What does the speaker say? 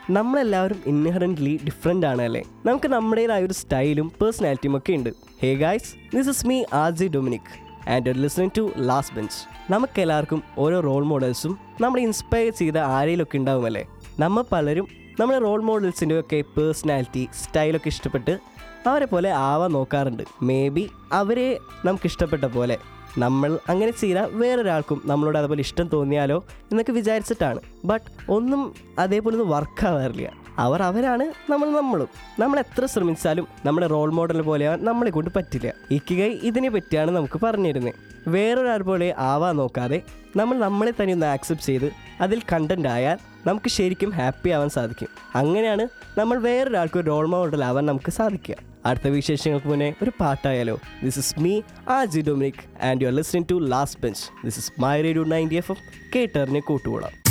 നമ്മളെല്ലാവരും inherently different ആണ് അല്ലേ നമുക്ക് നമ്മുടേതായ ഒരു സ്റ്റൈലും പേഴ്സണാലിറ്റിയും ഒക്കെ ഉണ്ട് hey guys this is me R J Dominic and listening to last bench നമുക്കെല്ലാവർക്കും ഓരോ റോൾ മോഡൽസും നമ്മളെ ഇൻസ്പയർ ചെയ്ത ആരെയിലൊക്കെ ഉണ്ടാവുമല്ലേ നമ്മൾ പലരും നമ്മുടെ റോൾ മോഡൽസിൻ്റെ ഒക്കെ പേഴ്സണാലിറ്റി സ്റ്റൈലൊക്കെ ഇഷ്ടപ്പെട്ട് അവരെ പോലെ ആവാൻ നോക്കാറുണ്ട് മേ ബി അവരെ നമുക്ക് ഇഷ്ടപ്പെട്ട പോലെ നമ്മൾ അങ്ങനെ ചെയ്താൽ വേറൊരാൾക്കും നമ്മളോട് അതുപോലെ ഇഷ്ടം തോന്നിയാലോ എന്നൊക്കെ വിചാരിച്ചിട്ടാണ് ബട്ട് ഒന്നും അതേപോലെ ഒന്നും വർക്കാവാറില്ല അവർ അവരാണ് നമ്മൾ നമ്മളും നമ്മൾ എത്ര ശ്രമിച്ചാലും നമ്മുടെ റോൾ മോഡൽ പോലെയാവാൻ നമ്മളെ കൊണ്ട് പറ്റില്ല ഇക്കികൈ ഇതിനെ പറ്റിയാണ് നമുക്ക് പറഞ്ഞിരുന്നത് വേറൊരാൾ പോലെ ആവാൻ നോക്കാതെ നമ്മൾ നമ്മളെ തന്നെ ഒന്ന് ആക്സെപ്റ്റ് ചെയ്ത് അതിൽ കണ്ടന്റ് ആയാൽ നമുക്ക് ശരിക്കും ഹാപ്പി ആവാൻ സാധിക്കും അങ്ങനെയാണ് നമ്മൾ വേറൊരാൾക്ക് ഒരു റോൾ മോഡൽ ആവാൻ നമുക്ക് സാധിക്കുക അടുത്ത വിശേഷങ്ങൾക്ക് മുന്നേ ഒരു പാട്ടായാലോ this is me R J Dominic and you are listening to last bench this is my radio ninety F M കേട്ടറിനെ കൂട്ടുകൂടാം